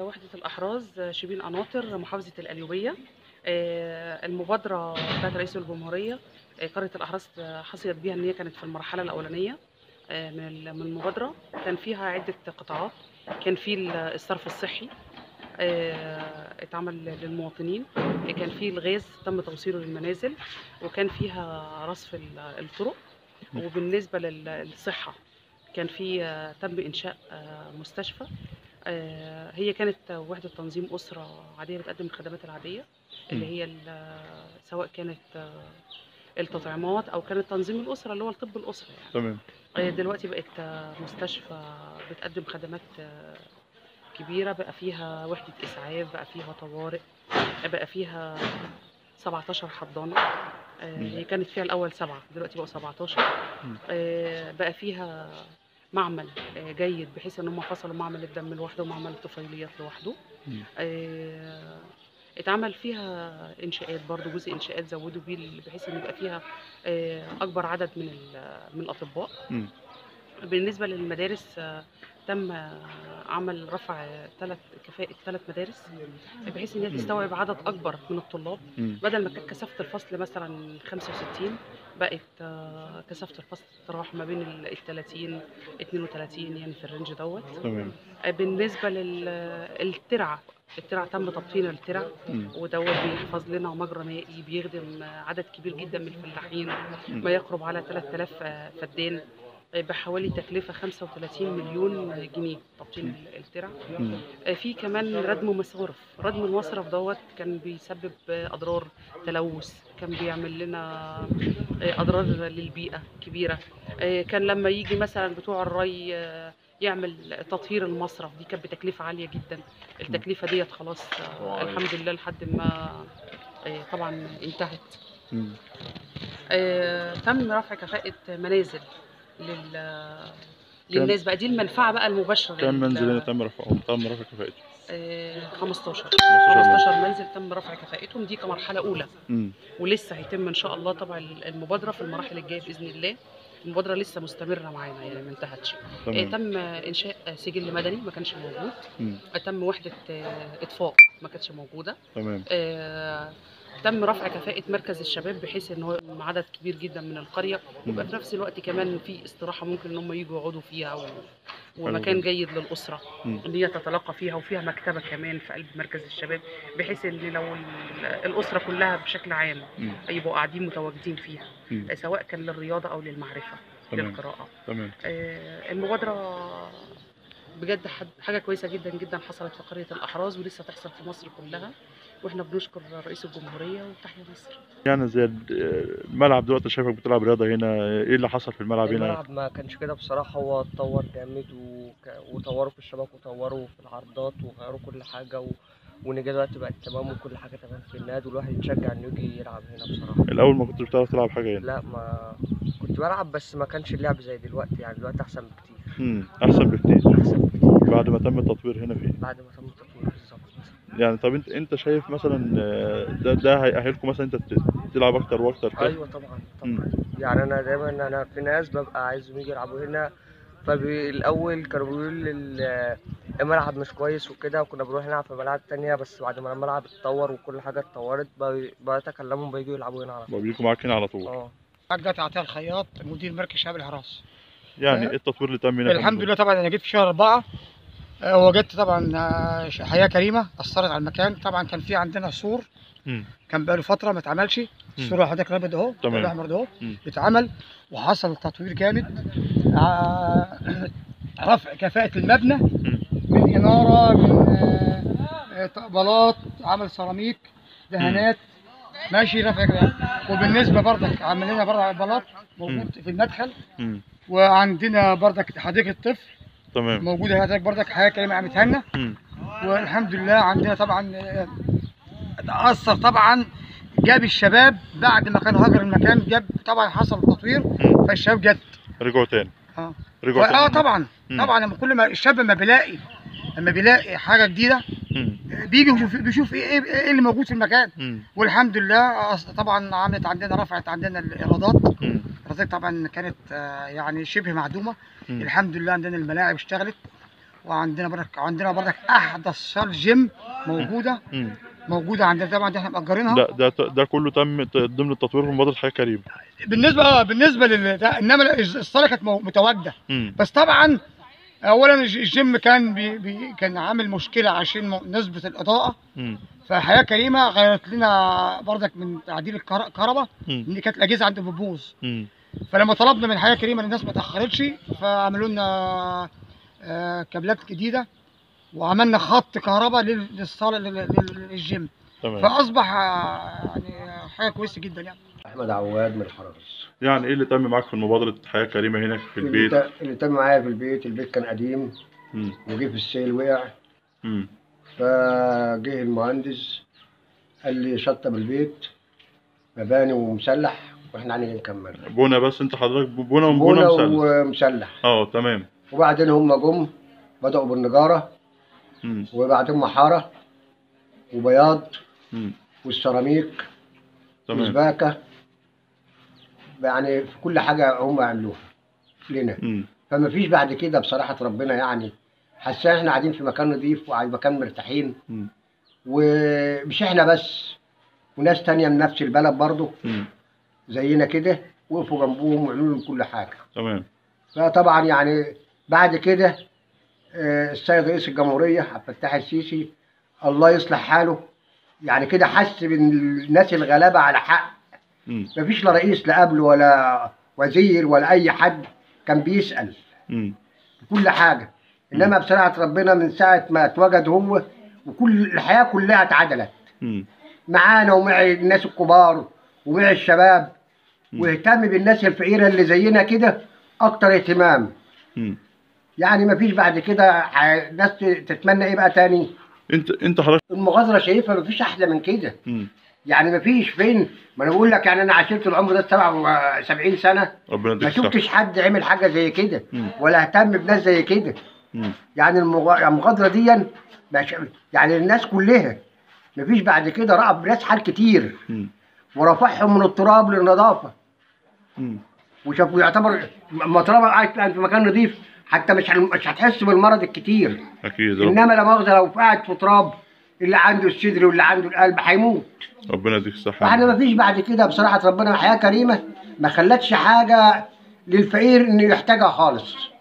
وحدة الأحراز شبين قناطر محافظة القليوبية آه، المبادرة بتاعت رئيس الجمهورية آه، قرية الأحراز آه، حصلت بيها إن هي كانت في المرحلة الأولانية آه، من ال- من المبادرة كان فيها عدة قطاعات كان في ال- الصرف الصحي آه، اتعمل للمواطنين آه، كان في الغاز تم توصيله للمنازل وكان فيها رصف ال- الطرق وبالنسبة لل- للصحة كان في آه، تم إنشاء آه، مستشفى آه، هي كانت وحدة تنظيم أسرة عادية بتقدم الخدمات العادية اللي هي ال- سواء كانت آه، التطعيمات أو كانت تنظيم الأسرة اللي هو الطب الأسري يعني تمام آه، دلوقتي بقت آه، مستشفى بتقدم خدمات آه، كبيرة بقى فيها وحدة إسعاف بقى فيها طوارئ بقى فيها 17 حضانة آه، مم. هي كانت فيها الأول سبعة دلوقتي بقوا 17 مم. آه، بقى فيها معمل آه، جيد بحيث ان هم فصلوا معمل الدم لوحده ومعمل الطفيليات لوحده مم. آه، اتعمل فيها انشاءات برضو جزء انشاءات زودوا بيه ال- بحيث ان يبقى فيها آه، اكبر عدد من ال- من الاطباء مم. بالنسبه للمدارس آه، تم آه، عمل رفع ثلاث كفاءه ثلاث مدارس بحيث ان هي تستوعب عدد اكبر من الطلاب مم. بدل ما كانت كثافه الفصل مثلا 65 بقت آه، كثافه الفصل تتراوح ما بين ال 30 32 يعني في الرينج دوت تمام آه، بالنسبه للترع الترع تم تبطين الترع مم. ودوت بيحفظ لنا مجرى مائي بيخدم آه، عدد كبير جدا من الفلاحين مم. ما يقرب على 3000 آه، فدان آه، بحوالي تكلفه 35 مليون جنيه تبطين الترع مم. آه، في كمان ردم مصارف ردم المصرف دوت كان بيسبب آه، اضرار تلوث كان بيعمل لنا آه، اضرار للبيئه كبيره آه، كان لما يجي مثلا بتوع الري آه، يعمل تطهير المصرف دي كانت بتكلفه عاليه جدا التكلفه ديت خلاص آه، الحمد لله لحد ما آه، طبعا انتهت مم. آه، تم رفع كفاءه منازل لل للناس بقى دي المنفعه بقى المباشره كم لل- منزل هنا تم رفعهم تم رفع كفاءته آه، 15 15 منزل 15 منزل تم رفع كفاءتهم دي كمرحله اولى مم. ولسه هيتم ان شاء الله طبعا المبادره في المراحل الجايه باذن الله المبادره لسه مستمره معانا يعني ما انتهتش آه، تمام تم انشاء سجل مدني ما كانش موجود مم. آه، تم وحده آه، اطفاء ما كانتش موجوده تمام آه، تم رفع كفاءة مركز الشباب بحيث ان هو عدد كبير جدا من القرية ويبقى في نفس الوقت كمان في استراحة ممكن ان هم يجوا يقعدوا فيها و... ومكان جدا. جيد للأسرة مم. ان هي تتلقى فيها وفيها مكتبة كمان في قلب مركز الشباب بحيث ان لو ال- الأسرة كلها بشكل عام مم. يبقوا قاعدين متواجدين فيها مم. آه، سواء كان للرياضة أو للمعرفة تمام. للقراءة تمام آه، المبادرة بجد حد- حاجة كويسة جدا جدا حصلت في قرية الأحراز ولسه تحصل في مصر كلها واحنا بنشكر رئيس الجمهورية وتحيا مصر يعني زياد آه، الملعب دلوقتي شايفك بتلعب رياضه هنا ايه اللي حصل في الملعب هنا الملعب ما كانش كده بصراحة هو اتطور جامد وك... وطوروا في الشبك وطوروا في العرضات وغيروا كل حاجة و... والنجاة دلوقتي بقت تمام وكل حاجة تمام في النادي والواحد يتشجع انه يجي يلعب هنا بصراحة الاول ما كنتش بتعرف تلعب حاجه هنا لا ما كنت بلعب بس ما كانش اللعب زي دلوقتي يعني دلوقتي أحسن بكتير مم. احسن بكتير أحسن بكتير بعد ما تم التطوير هنا فيه بعد ما تم التطوير بالظبط يعني طب انت انت شايف مثلا آه، ده ده هيأهلكم مثلا انت ت- تلعب اكتر واكتر كده أيوة طبعا مم. طبعا يعني أنا دايما أنا في ناس ببقى عايزهم يجي يلعبوا هنا فالأول كانوا بيقولوا لي ال- الملعب مش كويس وكده وكنا بنروح نلعب في ملاعب تانية بس بعد ما الملعب اتطور وكل حاجة اتطورت بقى- بقيت أكلمهم بيجوا يلعبوا هنا على طول بيجوا معاك هنا على طول اه حاجة عطية الخياط مدير مركز شباب الحراس يعني ايه التطوير اللي تم هنا في الحمد الموضوع؟ لله طبعا انا جيت في شهر أربعة آه، وجدت طبعا آه، ش- حياة كريمة أثرت على المكان طبعا كان في عندنا سور مم. كان بقاله فترة ما اتعملش السور اللي حضرتك رابط اهو تمام. الأحمر ده اهو مم. اتعمل وحصل تطوير جامد آه، رفع كفاءة المبنى مم. من إنارة من آه، آه، بلاط عمل سيراميك دهانات ماشي رفع كفاءة وبالنسبة برضك عمل لنا برضك بلاط موجود في المدخل مم. وعندنا برضك حديقة طفل تمام موجودة هناك برضك حياة كريمة عمتها لنا مم. والحمد لله عندنا طبعا آه، تأثر طبعا جاب الشباب بعد ما كانوا هاجر المكان جاب طبعا حصل تطوير مم. فالشباب جت رجعوا تاني اه رجعوا اه تاني طبعا مم. طبعا لما كل ما الشاب لما بيلاقي لما بيلاقي حاجه جديده مم. بيجي يشوف بيشوف ايه ايه إيه اللي موجود في المكان مم. والحمد لله أص- طبعا عملت عندنا رفعت عندنا الايرادات مم. الايرادات طبعا كانت آه، يعني شبه معدومه مم. الحمد لله عندنا الملاعب اشتغلت وعندنا برضك عندنا برضك احدث صاله جيم موجوده مم. موجوده عندنا طبعا دي احنا مأجرينها ده ده ده كله تم ت- ضمن التطوير في مبادره حياه كريمه بالنسبه اه بالنسبه لل ده- انما الصاله كانت مو- متواجده مم. بس طبعا اولا الج- الجيم كان بي بي كان عامل مشكله عشان م- نسبه الاضاءه مم. فحياه كريمه غيرت لنا برضك من تعديل الكهر- الكهرباء مم. ان كانت الاجهزه عندنا بتبوظ مم. فلما طلبنا من حياه كريمه الناس ما تاخرتش فعملوا لنا آه، كابلات جديده وعملنا خط كهرباء لل- للصاله لل- لل- للجيم تمام فاصبح آه، يعني حاجه كويسه جدا يعني احمد عواد من الحرس يعني ايه اللي تم معاك في مبادره حياه كريمه هنا في البيت اللي ت- اللي تم معايا في البيت البيت كان قديم مم. وجه في السيل وقع مم. فجه المهندس قال لي شطب البيت مباني ومسلح واحنا هنيجي نكمل بونا بس انت حضرتك بونا وبونا بونا مسلح ومسلح اه تمام وبعدين هم جم بدأوا بالنجارة مم. وبعدين محارة وبياض مم. والسيراميك تمام وسباكة يعني في كل حاجة هم عملوها لنا مم. فما فيش بعد كده بصراحة ربنا يعني حاسين احنا قاعدين في مكان نظيف وقاعد مكان مرتاحين مم. ومش احنا بس وناس تانية من نفس البلد برضه مم. زينا كده وقفوا جنبهم وعملوا لهم كل حاجة تمام فطبعا يعني بعد كده آه، السيد رئيس الجمهورية عبد الفتاح السيسي الله يصلح حاله يعني كده حس بالناس الغلابة على حق مم. مفيش لا رئيس لا قبله ولا وزير ولا أي حد كان بيسأل مم. في كل حاجة إنما بصراحة ربنا من ساعة ما اتوجد هو وكل الحياة كلها اتعدلت مم. معانا ومع الناس الكبار ومع الشباب مم. واهتم بالناس الفقيرة اللي زينا كده أكتر اهتمام مم. يعني مفيش بعد كده ح- ناس ت- تتمنى ايه بقى تاني انت انت حضرتك المغادرة شايفها مفيش أحلى من كده مم. يعني مفيش فين ما أنا بقول لك يعني أنا عشرت العمر ده 77 سنة ربنا ما يديك الصحه شفتش حد عمل حاجة زي كده مم. ولا اهتم بناس زي كده مم. يعني المغ- المغادرة دي مش- يعني الناس كلها مفيش بعد كده رأى بناس حال كتير مم. ورفعهم من التراب للنظافة مم. وشافوا يعتبر لما تراب قاعد في مكان نظيف حتى مش هن- مش هتحس بالمرض الكتير اكيد رب- انما لا مؤاخذه لو قاعد في تراب اللي عنده الصدر واللي عنده القلب هيموت ربنا يديك الصحه فاحنا ما فيش بعد كده بصراحه ربنا حياه كريمه ما خلتش حاجه للفقير انه يحتاجها خالص